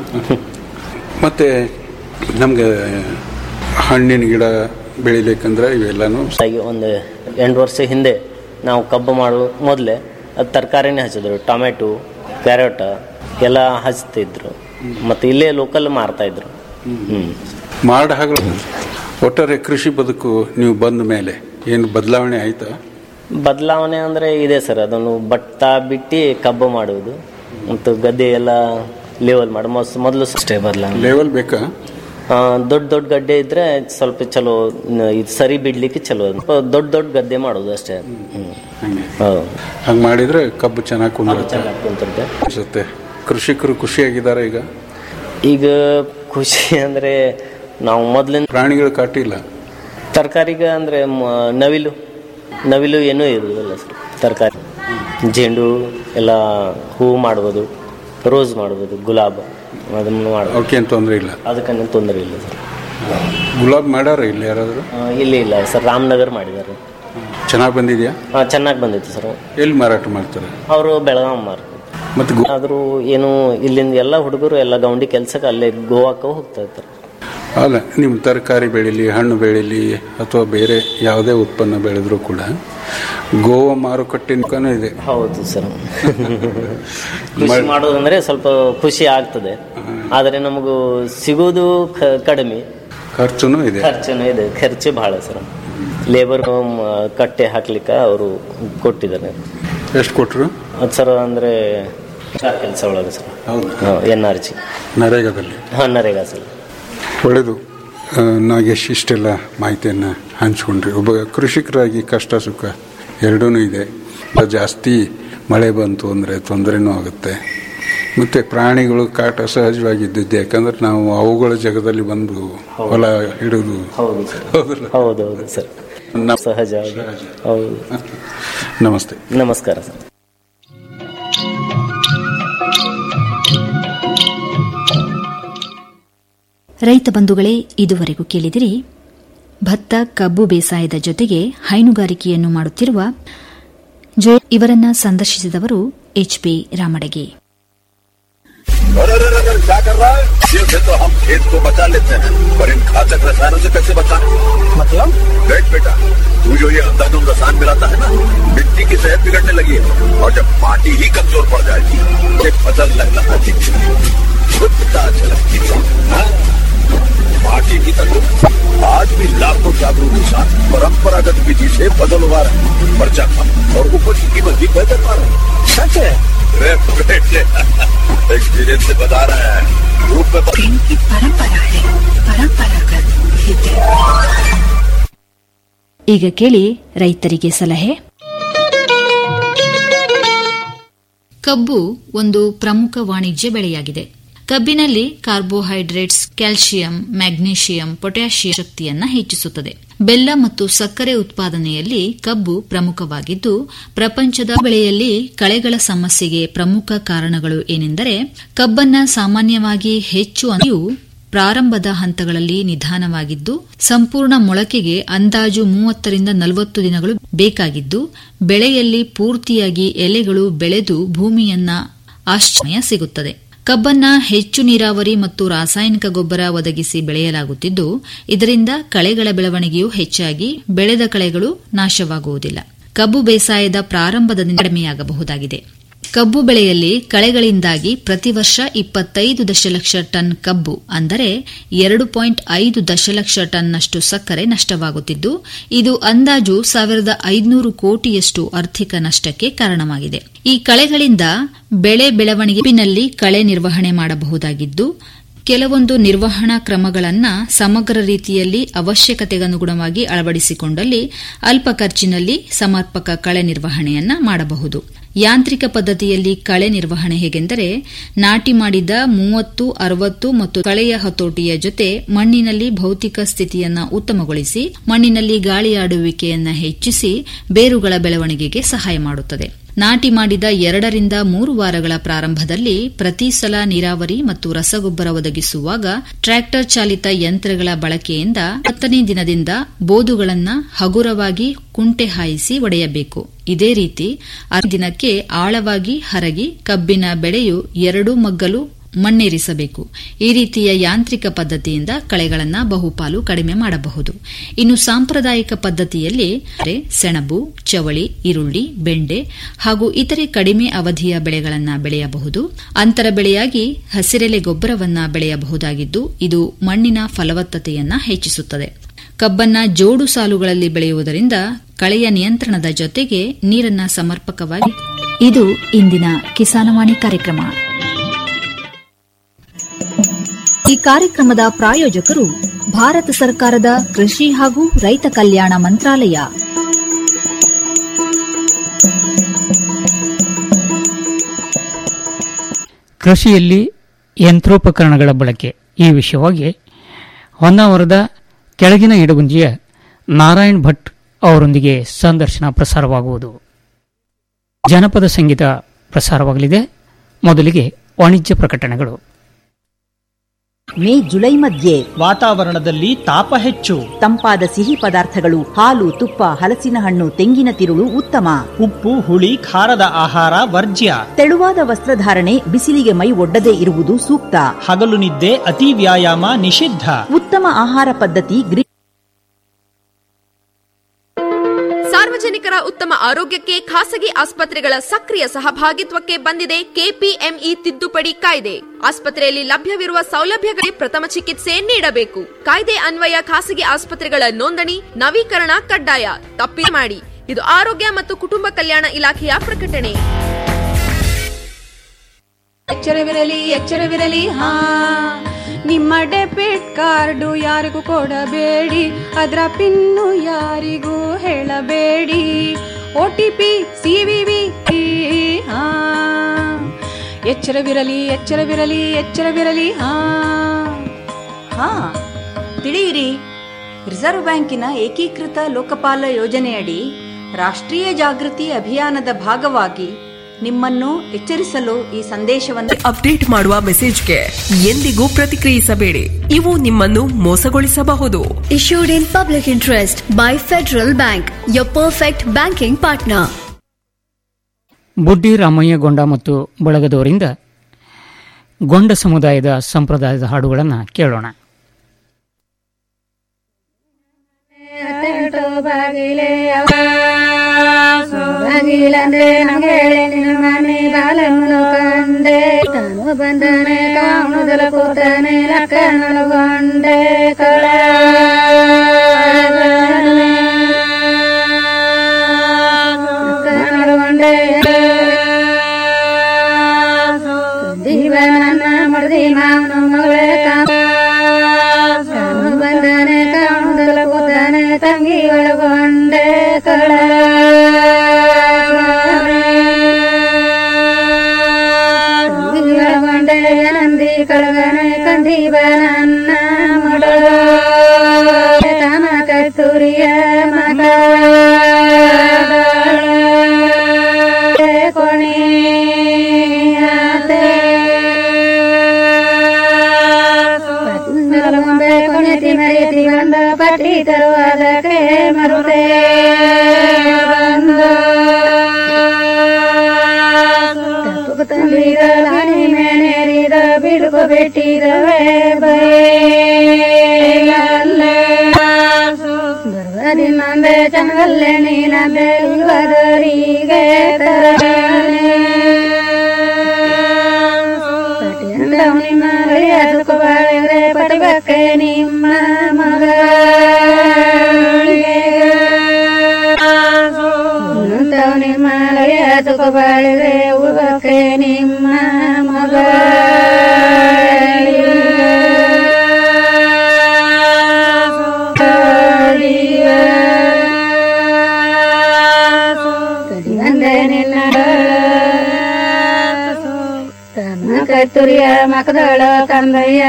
ಮತ್ತೆ ನಮ್ಗೆ ಹಣ್ಣಿನ ಗಿಡ ಬೆಳಿಬೇಕಂದ್ರೆ ಇವೆಲ್ಲಾನು ಹಾಗೆ ಒಂದು ಎಂಟು ವರ್ಷ ಹಿಂದೆ ನಾವು ಕಬ್ಬು ಮಾಡುವ ಮೊದಲೇ ಅದು ತರಕಾರಿನೇ ಹಚ್ಚಿದ್ರು ಟೊಮೆಟೊ ಕ್ಯಾರೆಟ್ ಎಲ್ಲ ಹಚ್ತಿದ್ರು ಮತ್ತು ಇಲ್ಲೇ ಲೋಕಲ್ ಮಾರ್ತಾ ಇದ್ರು ಹ್ಞೂ ಮಾಡ ಹಾಗಲ್ಲ ಒಟ್ಟಾರೆ ಕೃಷಿ ಬದುಕು ನೀವು ಬಂದ ಮೇಲೆ ಏನು ಬದಲಾವಣೆ ಆಯ್ತಾ ಬದಲಾವಣೆ ಅಂದರೆ ಇದೆ ಸರ್ ಅದನ್ನು ಭತ್ತ ಬಿಟ್ಟು ಕಬ್ಬು ಮಾಡುವುದು ಮತ್ತು ಗದ್ದೆ ಎಲ್ಲ ಲೆವೆಲ್ ಮಾಡಿ ಮೊಸ್ ಮೊದಲು ಅಷ್ಟೇ ಬದಲಾವಣೆ ಲೆವೆಲ್ ಬೇಕಾ ಆ, ದೊಡ್ಡ ದೊಡ್ಡ ಗಡ್ಡೆ ಇದ್ರೆ ಸ್ವಲ್ಪ ಚಲೋ ನ- ಇದು ಸರಿ ಬಿಡ್ಲಿಕ್ಕೆ ಚಲೋ ದೊಡ್ಡ ದೊಡ್ಡ ಗದ್ದೆ ಮಾಡೋದು ಅಷ್ಟೇ ಹ್ಮ್. ಹಂಗೆ ಹೌದು ಹಂಗೆ ಮಾಡಿದ್ರೆ ಕಬ್ಬು ಚೆನ್ನಾಗಿ ಕುಂದಿರುತ್ತೆ ಚೆನ್ನಾಗಿ ಕುಂತಿರುತ್ತೆ ಅನ್ಸುತ್ತೆ ಕೃಷಿಕರು ಖುಷಿಯಾಗಿದ್ದಾರೆ ಈಗ ಈಗ ಖುಷಿ ಅಂದರೆ ನಾವು ಮೊದಲಿನ ಪ್ರಾಣಿಗಳು ಕಾಟಿಲ್ಲ ತರಕಾರಿಗೆ ಅಂದರೆ ನವಿಲು ನವಿಲು ಏನೂ ಇರುವುದಿಲ್ಲ ಸರ್ ತರಕಾರಿ ಜೆಂಡು ಎಲ್ಲ ಹೂವು ಮಾಡ್ಬೋದು ರೋಸ್ ಮಾಡ್ಬೋದು ಗುಲಾಬ್ ಅದನ್ನು ಮಾಡ್ಬೋದು ಅವಕ್ಕೇನು ತೊಂದರೆ ಇಲ್ಲ ಅದಕ್ಕೇನು ತೊಂದರೆ ಇಲ್ಲ ಸರ್ ಗುಲಾಬ್ ಮಾಡ್ಯಾರ ಇಲ್ಲಿ ಯಾರಾದರೂ ಆ, ಇಲ್ಲಿ ಇಲ್ಲ ಸರ್ ರಾಮನಗರ್ ಮಾಡಿದ್ದಾರೆ ಚೆನ್ನಾಗಿ ಬಂದಿದೆಯಾ ಹಾಂ ಚೆನ್ನಾಗಿ ಬಂದಿತ್ತು ಸರ್ ಎಲ್ಲಿ ಮಾರಾಟ ಮಾಡ್ತಾರೆ ಅವರು ಬೆಳಗಾಂ ಮಾರ್ತಾರೆ ಮತ್ತು ಗು- ಆದರೂ ಏನು ಇಲ್ಲಿಂದ ಎಲ್ಲ ಹುಡುಗರು ಎಲ್ಲ ಗೌಂಡಿ ಕೆಲ್ಸಕ್ಕೆ ಅಲ್ಲೇ ಗೋವಾಕ್ಕೆ ಹೋಗ್ತಾ ಇರ್ತಾರೆ ಅಲ್ಲ ನಿಮ್ಮ ತರಕಾರಿ ಬೆಳೀಲಿ ಹಣ್ಣು ಬೆಳೀಲಿ ಅಥವಾ ಬೇರೆ ಯಾವುದೇ ಉತ್ಪನ್ನ ಬೆಳೆದ್ರೂ ಕೂಡ ಗೋವಾ ಮಾರುಕಟ್ಟೆನೂ ಇದೆ ಹೌದು ಸರ್ ಕೃಷಿ ಮಾಡೋದಂದ್ರೆ ಸ್ವಲ್ಪ ಖುಷಿ ಆಗ್ತದೆ ಆದರೆ ನಮಗೂ ಸಿಗೋದು ಕ- ಕಡಿಮೆ ಖರ್ಚುನೂ ಇದೆ ಖರ್ಚುನೂ ಇದೆ ಖರ್ಚು ಬಹಳ ಸರ್ ಲೇಬರ್ ಕಟ್ಟೆ ಹಾಕ್ಲಿಕ್ಕೆ ಅವರು ಕೊಟ್ಟಿದ್ದಾರೆ ಎಷ್ಟು ಕೊಟ್ಟರು ಅದು ಸರ್ ಅಂದರೆ ಕೆಲಸ ಒಳಗೆ ಸರ್ ಹೌದು ಎನ್ ಆರ್ ಜಿ ನರೇಗಾದಲ್ಲಿ ಹಾಂ ನರೇಗಾ ಸರ್ ಒಳ್ಳೆಯದು ಆ, ನಾಗೇಶ್ ಇಷ್ಟೆಲ್ಲ ಮಾಹಿತಿಯನ್ನು ಹಂಚ್ಕೊಂಡ್ರಿ ಒಬ್ಬ ಕೃಷಿಕರಾಗಿ ಕಷ್ಟ ಸುಖ ಎರಡೂ ಇದೆ ಜಾಸ್ತಿ ಮಳೆ ಬಂತು ಅಂದರೆ ತೊಂದರೆನೂ ಆಗುತ್ತೆ ಮತ್ತು ಪ್ರಾಣಿಗಳು ಕಾಟ ಸಹಜವಾಗಿದ್ದಿದ್ದು ಯಾಕಂದ್ರೆ ನಾವು ಅವುಗಳ ಜಗದಲ್ಲಿ ಬಂದು ಹೊಲ ಹಿಡಿದು ಹೌದು ಸರ್ ಹೌದಲ್ಲ ಹೌದು ಹೌದು ಸರ್ ನಮ್ಮ- ಸಹಜ ಹೌದು ನಮಸ್ತೆ ನಮಸ್ಕಾರ ಸರ್ ರೈತ ಬಂಧುಗಳೇ ಇದುವರೆಗೂ ಕೇಳಿದಿರಿ ಭತ್ತ ಕಬ್ಬು ಬೇಸಾಯದ ಜೊತೆಗೆ ಹೈನುಗಾರಿಕೆಯನ್ನು ಮಾಡುತ್ತಿರುವ ಜೋ ಇವರನ್ನ ಸಂದರ್ಶಿಸಿದವರು ಎಚ್ಪಿ ರಾಮಡಗಿ अरे अरे अरे क्या कर रहा है ये से तो हम खेत को बचा लेते हैं पर इन घातक रसायनों से कैसे बचाएं मतलब देख बेटा तू जो ये अंधाधुंध रसायन मिलाता है ना मिट्टी की सेहत बिगड़ने लगी है और जब माटी ही कमजोर पड़ जाएगी ये फसल लगना अधिक शुद्धता झलकती है हाँ? माटी की तंदुरुस्त आज भी लाखों जागरूक किसान परंपरागत विधि से फसल उगा रहे हैं पर्चा कम और उपज की कीमत भी बेहतर पा रहे हैं सच है रे बेटे एक्सपीरियंस से बता रहे हैं ग्रुप में प्रेम की परंपरा है परंपरागत खेती ಈಗ ಕೇಳಿ ರೈತರಿಗೆ ಸಲಹೆ ಕಬ್ಬು ಒಂದು ಪ್ರಮುಖ ವಾಣಿಜ್ಯ ಬೆಳೆಯಾಗಿದೆ ಕಬ್ಬಿನಲ್ಲಿ ಕಾರ್ಬೋಹೈಡ್ರೇಟ್ಸ್ ಕ್ಯಾಲ್ಸಿಯಂ ಮ್ಯಾಗ್ನೀಷಿಯಂ ಪೊಟ್ಯಾಷಿಯಂ ಶಕ್ತಿಯನ್ನ ಹೆಚ್ಚಿಸುತ್ತದೆ ಬೆಲ್ಲ ಮತ್ತು ಸಕ್ಕರೆ ಉತ್ಪಾದನೆಯಲ್ಲಿ ಕಬ್ಬು ಪ್ರಮುಖವಾಗಿದ್ದು ಪ್ರಪಂಚದ ಬೆಳೆಯಲ್ಲಿ ಕಳೆಗಳ ಸಮಸ್ಯೆಗೆ ಪ್ರಮುಖ ಕಾರಣಗಳು ಏನೆಂದರೆ ಕಬ್ಬನ್ನ ಸಾಮಾನ್ಯವಾಗಿ ಹೆಚ್ಚು ಅಂತೆಯೂ ಪ್ರಾರಂಭದ ಹಂತಗಳಲ್ಲಿ ನಿಧಾನವಾಗಿದ್ದು ಸಂಪೂರ್ಣ ಮೊಳಕೆಗೆ ಅಂದಾಜು ಮೂವತ್ತರಿಂದ ನಲವತ್ತು ದಿನಗಳು ಬೇಕಾಗಿದ್ದು ಬೆಳೆಯಲ್ಲಿ ಪೂರ್ತಿಯಾಗಿ ಎಲೆಗಳು ಬೆಳೆದು ಭೂಮಿಯನ್ನ ಆಶ್ಚರ್ಯ ಸಿಗುತ್ತದೆ ಕಬ್ಬನ್ನ ಹೆಚ್ಚು ನೀರಾವರಿ ಮತ್ತು ರಾಸಾಯನಿಕ ಗೊಬ್ಬರ ಒದಗಿಸಿ ಬೆಳೆಯಲಾಗುತ್ತಿದ್ದು ಇದರಿಂದ ಕಳೆಗಳ ಬೆಳವಣಿಗೆಯೂ ಹೆಚ್ಚಾಗಿ ಬೆಳೆದ ಕಳೆಗಳು ನಾಶವಾಗುವುದಿಲ್ಲ ಕಬ್ಬು ಬೇಸಾಯದ ಪ್ರಾರಂಭದಿಂದ ಕಡಿಮೆಯಾಗಬಹುದಾಗಿದೆ ಕಬ್ಬು ಬೆಳೆಯಲ್ಲಿ ಕಳೆಗಳಿಂದಾಗಿ ಪ್ರತಿ ವರ್ಷ ಇಪ್ಪತ್ತೈದು ದಶಲಕ್ಷ ಟನ್ ಕಬ್ಬು ಅಂದರೆ ಎರಡು ಪಾಯಿಂಟ್ ಐದು ದಶಲಕ್ಷ ಟನ್ನಷ್ಟು ಸಕ್ಕರೆ ನಷ್ಟವಾಗುತ್ತಿದ್ದು ಇದು ಅಂದಾಜು ಸಾವಿರದ ಐದುನೂರು ಕೋಟಿಯಷ್ಟು ಆರ್ಥಿಕ ನಷ್ಟಕ್ಕೆ ಕಾರಣವಾಗಿದೆ ಈ ಕಳೆಗಳಿಂದ ಬೆಳೆ ಬೆಳವಣಿಗೆನಲ್ಲಿ ಕಳೆ ನಿರ್ವಹಣೆ ಮಾಡಬಹುದಾಗಿದ್ದು ಕೆಲವೊಂದು ನಿರ್ವಹಣಾ ಕ್ರಮಗಳನ್ನು ಸಮಗ್ರ ರೀತಿಯಲ್ಲಿ ಅವಶ್ಯಕತೆಗನುಗುಣವಾಗಿ ಅಳವಡಿಸಿಕೊಂಡಲ್ಲಿ ಅಲ್ಪ ಖರ್ಚಿನಲ್ಲಿ ಸಮರ್ಪಕ ಕಳೆ ನಿರ್ವಹಣೆಯನ್ನ ಮಾಡಬಹುದು ಯಾಂತ್ರಿಕ ಪದ್ಧತಿಯಲ್ಲಿ ಕಳೆ ನಿರ್ವಹಣೆ ಹೇಗೆಂದರೆ ನಾಟಿ ಮಾಡಿದ ಮೂವತ್ತು ಅರವತ್ತು ಮತ್ತು ಕಳೆಯ ಹತೋಟಿಯ ಜೊತೆ ಮಣ್ಣಿನಲ್ಲಿ ಭೌತಿಕ ಸ್ಥಿತಿಯನ್ನ ಉತ್ತಮಗೊಳಿಸಿ ಮಣ್ಣಿನಲ್ಲಿ ಗಾಳಿಯಾಡುವಿಕೆಯನ್ನ ಹೆಚ್ಚಿಸಿ ಬೇರುಗಳ ಬೆಳವಣಿಗೆಗೆ ಸಹಾಯ ಮಾಡುತ್ತದೆ ನಾಟಿ ಮಾಡಿದ ಎರಡರಿಂದ ಮೂರು ವಾರಗಳ ಪ್ರಾರಂಭದಲ್ಲಿ ಪ್ರತಿ ಸಲ ನೀರಾವರಿ ಮತ್ತು ರಸಗೊಬ್ಬರ ಒದಗಿಸುವಾಗ ಟ್ರ್ಯಾಕ್ಟರ್ ಚಾಲಿತ ಯಂತ್ರಗಳ ಬಳಕೆಯಿಂದ ಹತ್ತನೇ ದಿನದಿಂದ ಬೋದುಗಳನ್ನು ಹಗುರವಾಗಿ ಕುಂಟೆ ಹಾಯಿಸಿ ಒಡೆಯಬೇಕು ಇದೇ ರೀತಿ ದಿನಕ್ಕೆ ಆಳವಾಗಿ ಹರಗಿ ಕಬ್ಬಿನ ಬೆಳೆಯು ಎರಡು ಮಗ್ಗಲು ಮಣ್ಣೇರಿಸಬೇಕು ಈ ರೀತಿಯ ಯಾಂತ್ರಿಕ ಪದ್ಧತಿಯಿಂದ ಕಳೆಗಳನ್ನು ಬಹುಪಾಲು ಕಡಿಮೆ ಮಾಡಬಹುದು ಇನ್ನು ಸಾಂಪ್ರದಾಯಿಕ ಪದ್ಧತಿಯಲ್ಲಿ ಸೆಣಬು ಚವಳಿ ಈರುಳ್ಳಿ ಬೆಂಡೆ ಹಾಗೂ ಇತರೆ ಕಡಿಮೆ ಅವಧಿಯ ಬೆಳೆಗಳನ್ನು ಬೆಳೆಯಬಹುದು ಅಂತರ ಬೆಳೆಯಾಗಿ ಹಸಿರೆಲೆ ಗೊಬ್ಬರವನ್ನು ಬೆಳೆಯಬಹುದಾಗಿದ್ದು ಇದು ಮಣ್ಣಿನ ಫಲವತ್ತತೆಯನ್ನು ಹೆಚ್ಚಿಸುತ್ತದೆ ಕಬ್ಬನ್ನ ಜೋಡು ಸಾಲುಗಳಲ್ಲಿ ಬೆಳೆಯುವುದರಿಂದ ಕಳೆಯ ನಿಯಂತ್ರಣದ ಜೊತೆಗೆ ನೀರನ್ನ ಸಮರ್ಪಕವಾಗಿ ಇದು ಇಂದಿನ ಕಿಸಾನವಾಣಿ ಕಾರ್ಯಕ್ರಮ ಈ ಕಾರ್ಯಕ್ರಮದ ಪ್ರಾಯೋಜಕರು ಭಾರತ ಸರ್ಕಾರದ ಕೃಷಿ ಹಾಗೂ ರೈತ ಕಲ್ಯಾಣ ಮಂತ್ರಾಲಯ ಕೃಷಿಯಲ್ಲಿ ಯಂತ್ರೋಪಕರಣಗಳ ಬಳಕೆ ಈ ವಿಷಯವಾಗಿ ಹೊನ್ನಾವರದ ಕೆಳಗಿನ ಇಡಗುಂಜಿಯ ನಾರಾಯಣ್ ಭಟ್ ಅವರೊಂದಿಗೆ ಸಂದರ್ಶನ ಪ್ರಸಾರವಾಗುವುದು ಜನಪದ ಸಂಗೀತ ಪ್ರಸಾರವಾಗಲಿದೆ ಮೊದಲಿಗೆ ವಾಣಿಜ್ಯ ಪ್ರಕಟಣೆಗಳು ಮೇ ಜುಲೈ ಮಧ್ಯೆ ವಾತಾವರಣದಲ್ಲಿ ತಾಪ ಹೆಚ್ಚು ತಂಪಾದ ಸಿಹಿ ಪದಾರ್ಥಗಳು ಹಾಲು ತುಪ್ಪ ಹಲಸಿನ ಹಣ್ಣು ತೆಂಗಿನ ತಿರುಳು ಉತ್ತಮ ಉಪ್ಪು ಹುಳಿ ಖಾರದ ಆಹಾರ ವರ್ಜ್ಯ ತೆಳುವಾದ ವಸ್ತ್ರಧಾರಣೆ ಬಿಸಿಲಿಗೆ ಮೈ ಒಡ್ಡದೇ ಇರುವುದು ಸೂಕ್ತ ಹಗಲು ನಿದ್ದೆ ಅತಿ ವ್ಯಾಯಾಮ ನಿಷಿದ್ಧ ಉತ್ತಮ ಆಹಾರ ಪದ್ಧತಿ ಗ್ರೀ ಸಾರ್ವಜನಿಕರ ಉತ್ತಮ ಆರೋಗ್ಯಕ್ಕೆ ಖಾಸಗಿ ಆಸ್ಪತ್ರೆಗಳ ಸಕ್ರಿಯ ಸಹಭಾಗಿತ್ವಕ್ಕೆ ಬಂದಿದೆ ಕೆಪಿಎಂಇ ತಿದ್ದುಪಡಿ ಕಾಯ್ದೆ ಆಸ್ಪತ್ರೆಯಲ್ಲಿ ಲಭ್ಯವಿರುವ ಸೌಲಭ್ಯಗಳಿಗೆ ಪ್ರಥಮ ಚಿಕಿತ್ಸೆ ನೀಡಬೇಕು ಕಾಯ್ದೆ ಅನ್ವಯ ಖಾಸಗಿ ಆಸ್ಪತ್ರೆಗಳ ನೋಂದಣಿ ನವೀಕರಣ ಕಡ್ಡಾಯ ತಪ್ಪಿ ಮಾಡಿ ಇದು ಆರೋಗ್ಯ ಮತ್ತು ಕುಟುಂಬ ಕಲ್ಯಾಣ ಇಲಾಖೆಯ ಪ್ರಕಟಣೆ ಎಚ್ಚರವಿರಲಿ ಎಚ್ಚರವಿರಲಿ ಹಾ ನಿಮ್ಮ ಡೆಬಿಟ್ ಕಾರ್ಡು ಯಾರಿಗೂ ಕೊಡಬೇಡಿ ಅದರ ಪಿನ್ನು ಯಾರಿಗೂ ಹೇಳಬೇಡಿ ಒ ಟಿ ಪಿ ಸಿವಿವಿ ಹಾ ಎಚ್ಚರವಿರಲಿ ಎಚ್ಚರವಿರಲಿ ಎಚ್ಚರವಿರಲಿ ಹಾ ಹಾ ತಿಳಿಯಿರಿ ರಿಸರ್ವ್ ಬ್ಯಾಂಕಿನ ಏಕೀಕೃತ ಲೋಕಪಾಲ ಯೋಜನೆಯಡಿ ರಾಷ್ಟ್ರೀಯ ಜಾಗೃತಿ ಅಭಿಯಾನದ ಭಾಗವಾಗಿ ನಿಮ್ಮನ್ನು ಎಚ್ಚರಿಸಲು ಈ ಸಂದೇಶವನ್ನು ಅಪ್ಡೇಟ್ ಮಾಡುವ ಮೆಸೇಜ್ಗೆ ಎಂದಿಗೂ ಪ್ರತಿಕ್ರಿಯಿಸಬೇಡಿ ಇವು ನಿಮ್ಮನ್ನು ಮೋಸಗೊಳಿಸಬಹುದು Issued in public interest by Federal Bank, your perfect banking partner. ಬುಡ್ಡಿ ರಾಮಯ್ಯಗೊಂಡ ಮತ್ತು ಬಳಗದವರಿಂದ ಗೊಂಡ ಸಮುದಾಯದ ಸಂಪ್ರದಾಯದ ಹಾಡುಗಳನ್ನು ಕೇಳೋಣ ಬಾಗಿಲಂದ್ರೆ ನಮ್ಗೆ ನಿನ್ನ ಮನೆ ಬಾಲನು ಕಂಡೆ ತಾನು ಬಂದನೆ ಕಾಣುದಲ ಕೂತನೆ ಲಕ್ಕನೊಳಗೊಂಡೆ ಕಳ ಲಕ್ಕನೊಳಗೊಂಡೆ ಜೀವನನ್ನ ಮಡದಿ ಮಾವನ ಮಗಳೇ ಕಾನು ಬಂದನೆ ಕಾಣುದಲ ಕೂತನೆ ತಂಗಿ ಒಳಗೊಂಡೆ ಕಳ ನಂದಿ ಕಳಗನ ಕಂದೀವನನ್ನ ಮಡಳ ಕಾಮ ಕಸ್ತೂರಿಯ ಮಗ ಕೊಣೆ ಕೊನೆತಿ ಮರೆತಿ ಬಂದ ಪಟ್ಟಿ ತರುವುದಕ್ಕೆ ಮರುತೆ ಬಂದ ತಂದಿದ ರಾಣಿ ಮೇನೇರಿದ ಬಿಟ್ಟಿದವೆ ಬೈಲಲ್ಲೇ ದುರ್ಗದಿ ನಂದೆ ಚಂಗಲ್ಲೆ ನೀನಂದೆ ಯುವದರಿಗೆ ನಿಮ್ಮ ಅದಕ್ಕೂ ಬಾಳಿದ್ರೆ ಪಡಿಬೇಕೆ ನಿಮ್ಮ ಮಗಳಿಗೆ ನಿಮ್ಮ ಅದಕ್ಕೂ ಬಾಳಿದ್ರೆ ಉಳ್ಬೇಕೆ ನಿಮ್ಮ ಮಗಳಿಗೆ ನಿನ್ನ ಕತ್ತುರಿಯ ಮಕದಳ ಕಂದಯ್ಯ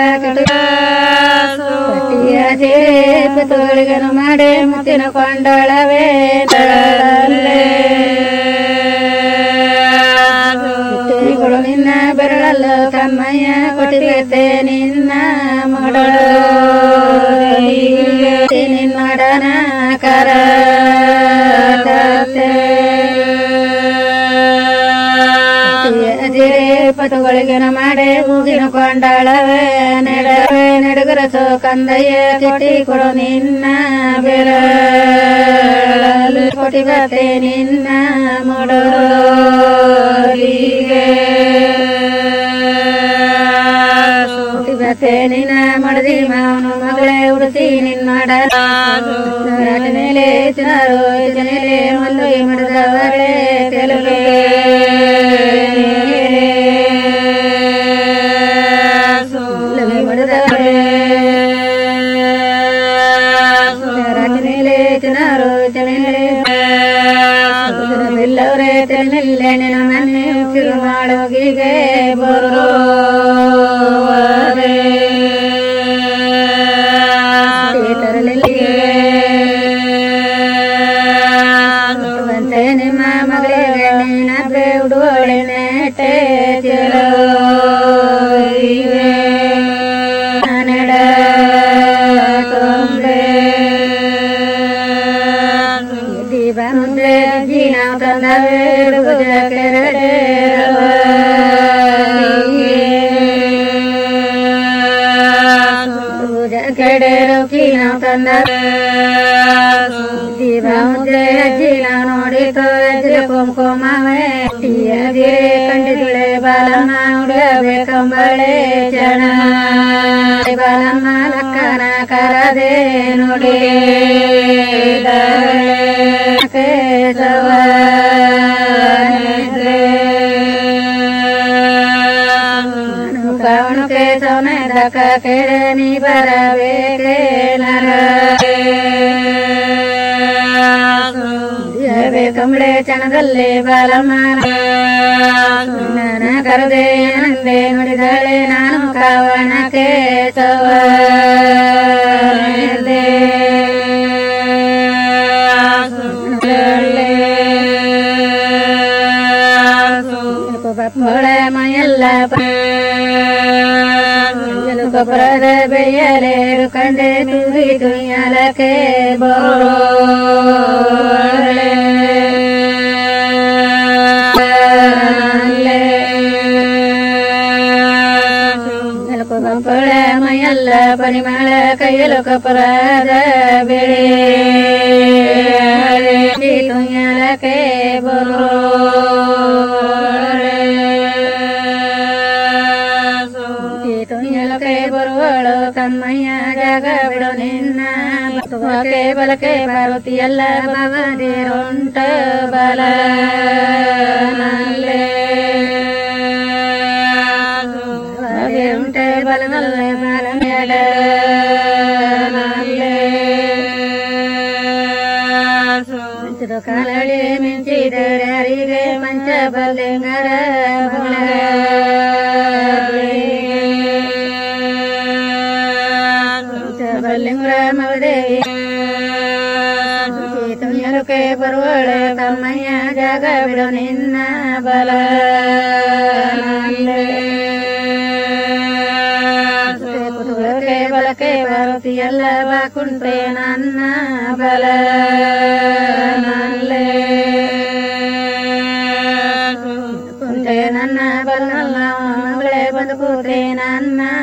ಕಟ್ಟಿಯ ಜೇಪು ತೋಳಿಗನು ಮಾಡಿ ಮುತ್ತಿನ ಕೊಂಡಳವೇ ಗಳು ನಿನ್ನ ಬೆರಳಲ್ಲ ಕಮ್ಮಯ್ಯ ಕೊಟ್ಟಿರುತ್ತೆ ನಿನ್ನ ಮಾಡಳು ನಿನ್ನಡನ ಕರ ಪಟುಗಳಿಗೆ ಮಾಡಿ ಹೂಗಿನ ಕೊಂಡಾಳವೆ ನೆಡವೆ ನೆಡುಗರಸು ಕಂದಯ್ಯ ಕಿಟ್ಟಿ ಕೊಡು ನಿನ್ನ ಬೆರಳು ಕೊಟಿ ಬತ್ತೆ ನಿನ್ನ ಮೊಡಲಿಗೆ ಕೊಟಿ ಬತ್ತೆ ನಿನ್ನ ಮಡದಿ ಮಾವನು ಮಗಳೇ ಉಡಿಸಿ ನಿನ್ನಡ ಮೇಲೆ ಜನರು ಜನಲೆ ಮಲ್ಲು ಮಡದವರೇ ತೆಲುಗೆ ಎಲ್ಲವರೇ ತೆಲ್ಲೆಣ್ಣೆ ನನ್ನೆ ಉಸಿರು ಮಾಡೋಗಿಗೆ ಬರೋ ನಿಮ್ಮ ಮಗಳಿಗೆ ನೀನಬ್ರೆ ಉಡುವಳೆ ನೆಟ್ಟೆ ಚಲೋ ನಡ ತೊಂದ್ರೆ ಬಂದ್ರೆ ಜೀನ ತಂದವೆ ಭುಜ ಕೆರಡೆ ಭುಜ ಕೆಡೆ ರೋಕಿನ ತಂದ ದೀಪ ಮುದ್ರೆ ಅಜ್ಜಿನ ನೋಡಿತು ಅಜ್ಜಿ ಕುಂಕುಮವೇ ಅದಿರೆ ಕಂಡಿದುಳೆ ಬಾಲಮ್ಮ ಉಡಬೇಕಂಬಳೆ ಚಣ ಬಾಲಮ್ಮ ಲಕ್ಕನ ಕರದೆ ನೋಡಿ ಕವಣಕ್ಕೆ ಸೌನೆ ದಕ ಕೆರೆ ನೀ ಬರಬೇಕೆ ನರ ಕಂಬಳೆ ಚಣದಲ್ಲಿ ಬಾಲಮ್ಮ ನನ್ನ ಕರದೆ ನಂದೆ ನುಡಿದಳೆ ನಾನು ಕವಣಕ್ಕೆ ಸವ ಮೊಳೆ ಮೈಯಲ್ಲ ಗೊಬ್ಬರದ ಬೆಯ್ಯಲೇರು ಕಂಡೆ ತುಗಿ ತುಯ್ಯಲಕ್ಕೆ ಬೋರೋ ಪಳ ಮೈಯಲ್ಲ ಪರಿಮಳ ಕೈಯಲು ಕಪರಾದ ಬೆಳೆ ತುಯ್ಯಲಕ್ಕೆ ಬರೋ ತುಯ್ಯಲಕ್ಕೆ ಬರುವಳು ಕಮ್ಮಯ್ಯ ಜಾಗ ಬಿಡು ನಿನ್ನ ಬಲಕೆ ಬಲಕೆ ಪಾರ್ವತಿಯಲ್ಲ ಭವದಿರುಂಟ ಬಲ ಉಂಟೆ ಬಲನಲ್ಲೇ ಬಲ ಮೇಡ ಕಾಲಳಿ ಮಿಂಚಿದರೆ ಅರಿಗೆ ಮಂಚ ಬಲ್ಲಿಂಗರ ಬಲ್ಲಿಂಗರ ಮಗದೇವಿ ತುಯ್ಯಲಕ್ಕೆ ಬರುವಳೆ ಕಮ್ಮಯ್ಯ ಜಾಗ ಬಿಡು ನಿನ್ನ ಬಲ ಕುತುಗಳಕ್ಕೆ ಬಲಕ್ಕೆ ಬರುತ್ತಿಯಲ್ಲ ಬಾಕುಂಟೆ ನನ್ನ ಬಲ ಕುಂಟೆ ನನ್ನ ಬಲನಲ್ಲ ಮಗಳೇ ಬಂದು ಕೂತೆ ನನ್ನ